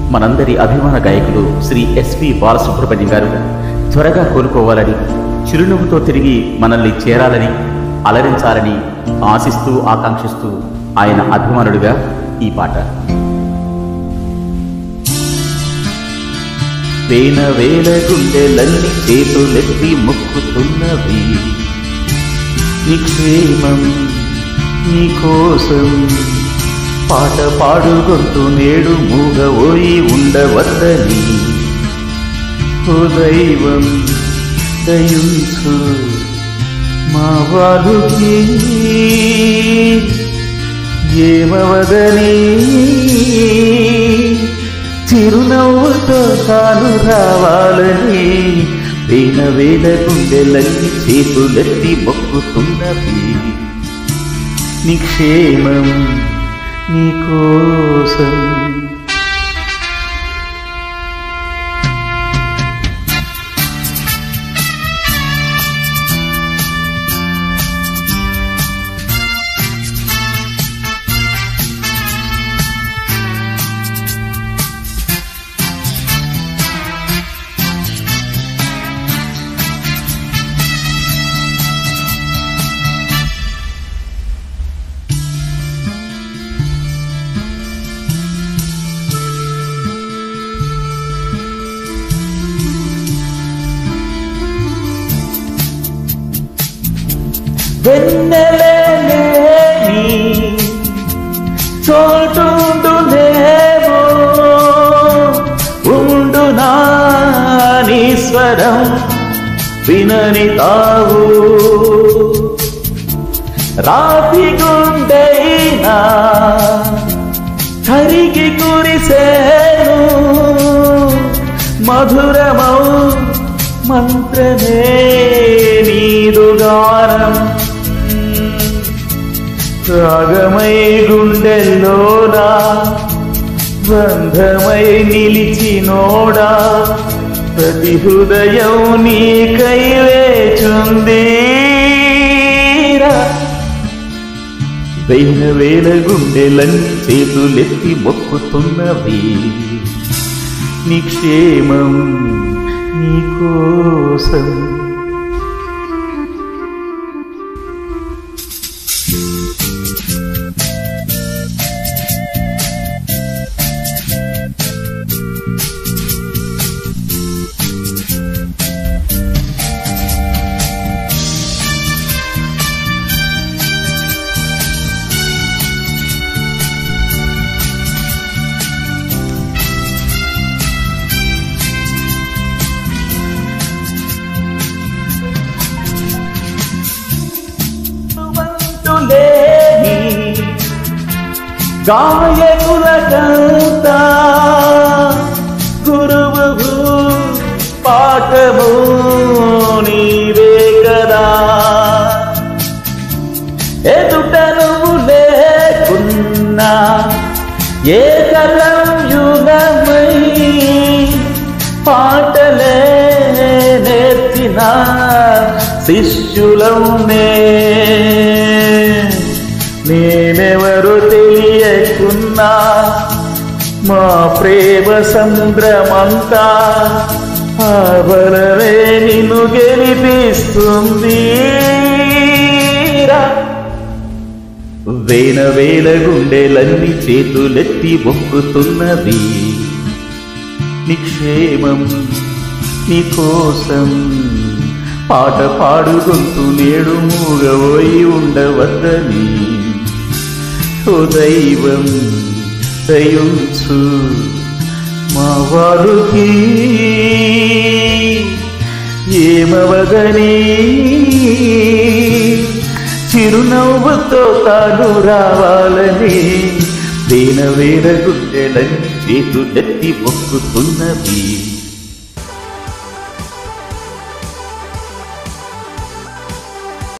మనందరి అభిమాన గాయకులు శ్రీ ఎస్పి బాలసుబ్రహ్మణ్యం గారు త్వరగా కోలుకోవాలని చిరునవ్వుతో తిరిగి మనల్ని చేరాలని అలరించాలని ఆశిస్తూ ఆకాంక్షిస్తూ ఆయన అభిమానుడిగా ఈ పాట వేన వేల గుండెలన్నీ చేతులెత్తి మొక్కుతున్నవి నిక్షేమం నీకోసం పాట పాడుగొంతు నేడు మూగబోయి ఉండవద్దని ఓ దైవం దయుంచు మా వాలుకి ఏమవదని చిరునవ్వుతో తాను రావాలని వేల వేల గుండెలన్నీ చేతులెత్తి మొక్కుతున్నవి నిక్షేమం నీకోసం వెన్నెలేని చోటుండునేమో ఉండు నానీశ్వరం వినని తావు రాతి గుండైనా కరిగి కురిసేను మధురమౌ మంత్రమే నీదు గానం రాగమై గుండెల్లోనా బంధమై నిలిచినోడా ప్రతి హృదయం నీకై వేచుందీరా వేల వేల గుండెలన్నీ చేతులెత్తి మొక్కుతున్నవి నిక్షేమం నీకోసం లేని గాయకులకంతా గురువు పాఠము నీవే కదా ఎదుట నువ్వు లేకున్నా ఏకలం యుగమై పాటలే నేర్చిన శిష్యులమే నేనెవరు తెలియకున్నా మా ప్రేమ సంద్రమంతా ఆ బలమే నిన్ను గెలిపిస్తుంది రా. వేల వేల గుండెలన్నీ చేతులెత్తి మొక్కుతున్నవి నిక్షేమం నీకోసం పాట పాడు గొంతు నేడు మూగబోయి ఉండవద్దని ఓ దైవం దయుంచు మా వారికి ఏమవదని చిరునవ్వుతో తాను రావాలని వేల వేల గుండెలని చేతులెత్తి మొక్కుతున్నవి